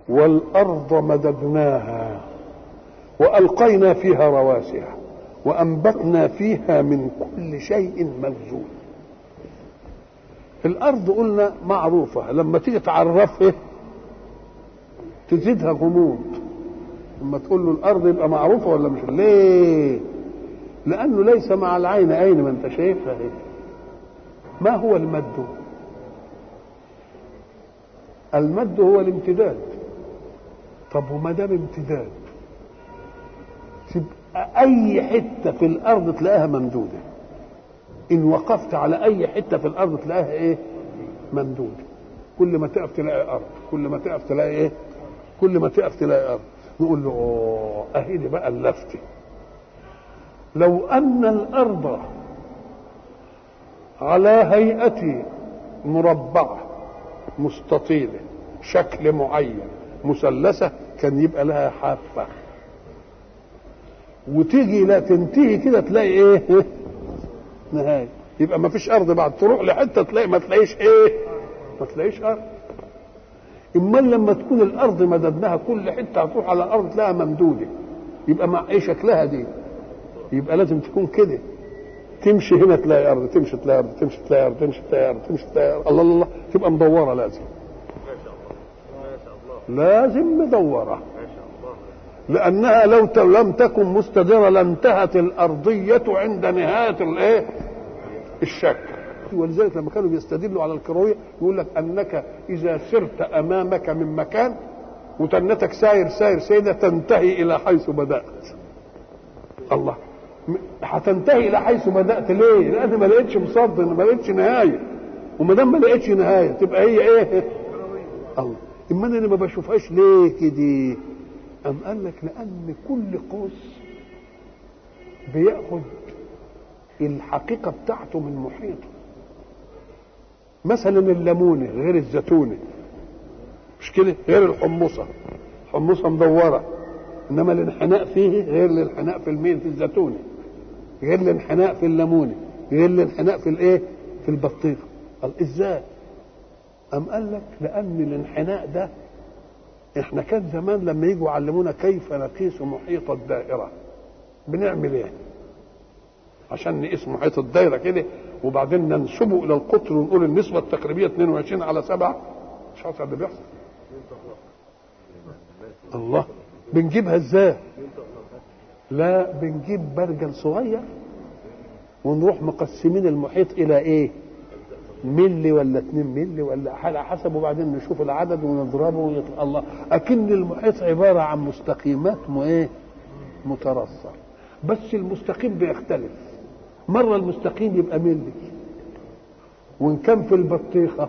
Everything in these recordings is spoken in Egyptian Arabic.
والأرض مددناها وألقينا فيها رواسي وأنبتنا فيها من كل شيء موزون الأرض قلنا معروفة لما تيجي تعرفها تزيدها غموض لما تقول له الأرض يبقى معروفة ولا مش ليه لأنه ليس مع العين عين ما أنت شايفها هي ما هو المد المد هو الامتداد طب وما دام امتداد تبقى اي حته في الارض تلاقيها ممدوده ان وقفت على اي حته في الارض تلاقيها ايه ممدوده كل ما تقف تلاقي ارض كل ما تقف تلاقي ايه كل ما تقف تلاقي ارض نقول له اوه اهي دي بقى اللفته لو ان الارض على هيئه مربعه مستطيله شكل معين مثلثه كان يبقى لها حافه وتيجي لا تنتهي كده تلاقي ايه نهايه يبقى ما فيش ارض بعد تروح لحته تلاقي ما تلاقيش ايه ما تلاقيش ارض امال لما تكون الارض مددناها كل حته هتروح على الارض تلاقيها ممدوده يبقى مع ايه شكلها دي يبقى لازم تكون كده تمشي هنا تلاقي ارض تمشي تلاقي ارض تمشي تلاقي ارض تمشي تلاقي ارض تمشي تلاقي ارض الله الله الله تبقى مدوره لازم لازم مدوره لانها لو لم تكن مستديره لانتهت الارضيه عند نهايه الايه الشكل ولذلك لما كانوا بيستدلوا على الكرويه يقول لك انك اذا سرت امامك من مكان وتنتك ساير ساير سيده تنتهي الى حيث بدات الله هتنتهي الى حيث بدات ليه؟ لان ما لقيتش مصد ما لقيتش نهايه وما دام ما لقيتش نهايه تبقى هي ايه؟ الله اما انا ما بشوفهاش ليه كده؟ أم قال لك لأن كل قوس بياخد الحقيقة بتاعته من محيطه مثلا الليمونة غير الزيتونة مش كده غير الحمصة حمصة مدورة إنما الانحناء فيه غير الانحناء في المين في الزيتونة غير الانحناء في الليمونة غير الانحناء في الايه في البطيخة قال ازاي أم قال لك لأن الانحناء ده احنا كان زمان لما يجوا يعلمونا كيف نقيس محيط الدائره بنعمل ايه عشان نقيس محيط الدائره كده وبعدين ننسبه الى القطر ونقول النسبه التقريبيه 22 على 7 مش عارف اللي بيحصل الله بنجيبها ازاي لا بنجيب برجل صغير ونروح مقسمين المحيط الى ايه ملي ولا 2 ملي ولا على حسب وبعدين نشوف العدد ونضربه ويطلع الله اكن المحيط عباره عن مستقيمات مو ايه مترصه بس المستقيم بيختلف مره المستقيم يبقى ملي وان كان في البطيخه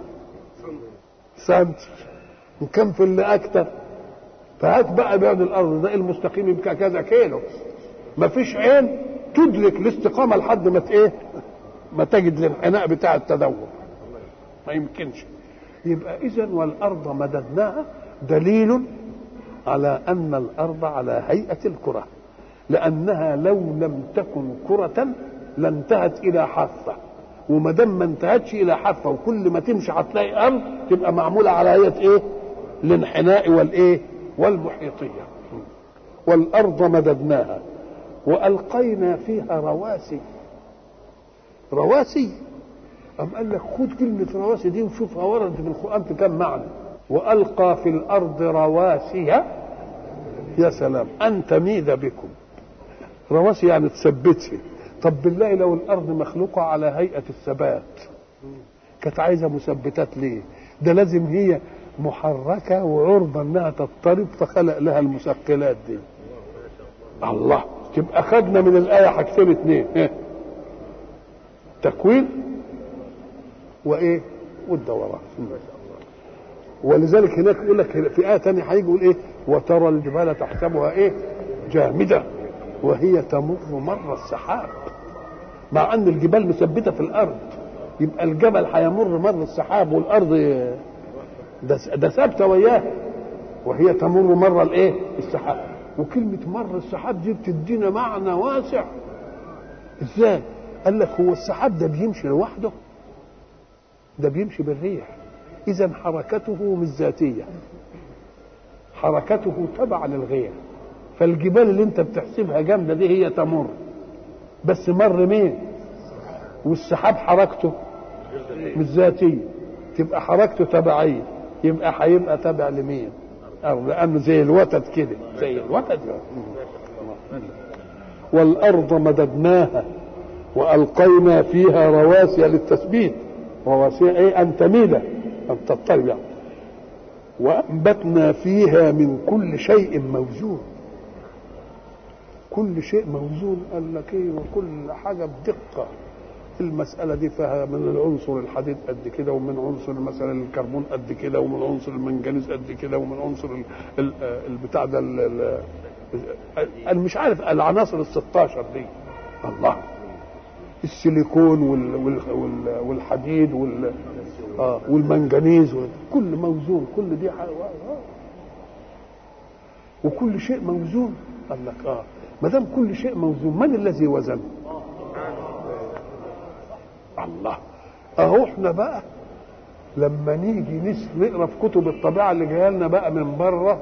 سنتي وان كان في اللي اكتر فهات بقى بعد الارض ده المستقيم يبقى كذا كيلو مفيش عين تدرك الاستقامه لحد ما ايه ما تجد الانحناء بتاع التدور ما يمكنش يبقى اذا والارض مددناها دليل على ان الارض على هيئه الكره لانها لو لم تكن كره لانتهت الى حافه وما دام ما انتهتش الى حافه وكل ما تمشي هتلاقي ارض تبقى معموله على هيئه ايه؟ الانحناء والايه؟ والمحيطيه والارض مددناها والقينا فيها رواسي رواسي أم قال لك خد كلمة رواسي دي وشوفها وردت في القرآن في كم معنى وألقى في الأرض رواسي يا سلام أن تميد بكم رواسي يعني تثبتها طب بالله لو الأرض مخلوقة على هيئة الثبات كانت عايزة مثبتات ليه ده لازم هي محركة وعرضة انها تضطرب فخلق لها المثقلات دي الله تبقى خدنا من الآية حاجتين اتنين تكوين وايه والدوران ولذلك هناك يقول لك في آية تانية هيجي يقول ايه وترى الجبال تحسبها ايه جامدة وهي تمر مر السحاب مع ان الجبال مثبتة في الارض يبقى الجبل هيمر مر السحاب والارض ده ده ثابتة وياه وهي تمر مر الايه السحاب وكلمة مر السحاب دي بتدينا معنى واسع ازاي قال لك هو السحاب ده بيمشي لوحده ده بيمشي بالريح اذا حركته مش ذاتيه حركته تبع للغير فالجبال اللي انت بتحسبها جامده دي هي تمر بس مر مين والسحاب حركته مش ذاتيه تبقى حركته تبعيه يبقى هيبقى تابع لمين أو لانه زي الوتد كده زي الوتد والارض مددناها والقينا فيها رواسي للتثبيت رواسي ايه ان تميد ان تضطرب يعني وانبتنا فيها من كل شيء موزون كل شيء موزون قال لك ايه وكل حاجه بدقه المسألة دي فيها من العنصر الحديد قد كده ومن عنصر مثلا الكربون قد كده ومن عنصر المنجنيز قد كده ومن عنصر ال- ال- البتاع ده ال- ال- انا مش عارف العناصر ال 16 دي الله السيليكون وال وال وال والحديد وال اه والمنجنيز وال- كل موزون كل دي حاجة آه. وكل شيء موزون قال لك اه ما دام كل شيء موزون من الذي وزنه؟ الله اهو احنا بقى لما نيجي نس- نقرا في كتب الطبيعه اللي جايه لنا بقى من بره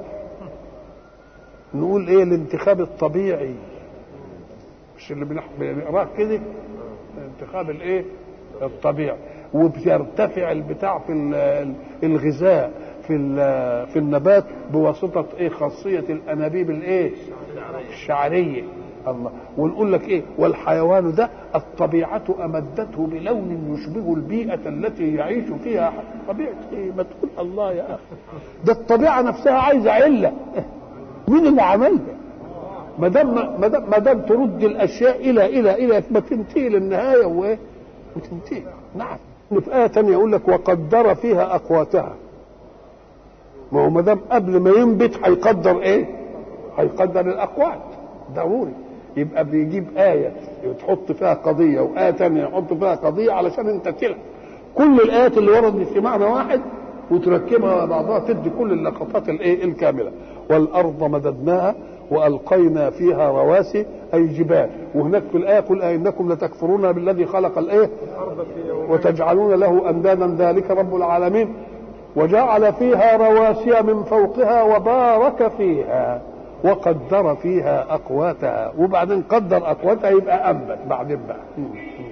نقول ايه الانتخاب الطبيعي مش اللي بنح- بنقراه كده الانتخاب الايه الطبيعي وبيرتفع البتاع في ال- الغذاء في ال- في النبات بواسطه ايه خاصيه الانابيب الايه الشعريه الله ونقول لك ايه والحيوان ده الطبيعه امدته بلون يشبه البيئه التي يعيش فيها طبيعه ايه ما تقول الله يا اخي ده الطبيعه نفسها عايزه عله مين اللي عملها ما دام ما دام ما دام ترد الاشياء الى الى الى ما تنتهي للنهايه وايه وتنتهي نعم في ايه ثانيه يقول لك وقدر فيها اقواتها ما هو ما دام قبل ما ينبت هيقدر ايه هيقدر الاقوات ضروري يبقى بيجيب آية تحط فيها قضية وآية ثانية يحط فيها قضية علشان أنت تلعب كل الآيات اللي وردت في معنى واحد وتركبها مع بعضها تدي كل اللقطات الايه الكامله والارض مددناها والقينا فيها رواسي اي جبال وهناك في الايه قل ائنكم لتكفرون بالذي خلق الايه وتجعلون له اندادا ذلك رب العالمين وجعل فيها رواسي من فوقها وبارك فيها وقدر فيها اقواتها وبعدين قدر اقواتها يبقى انبت بعدين بقى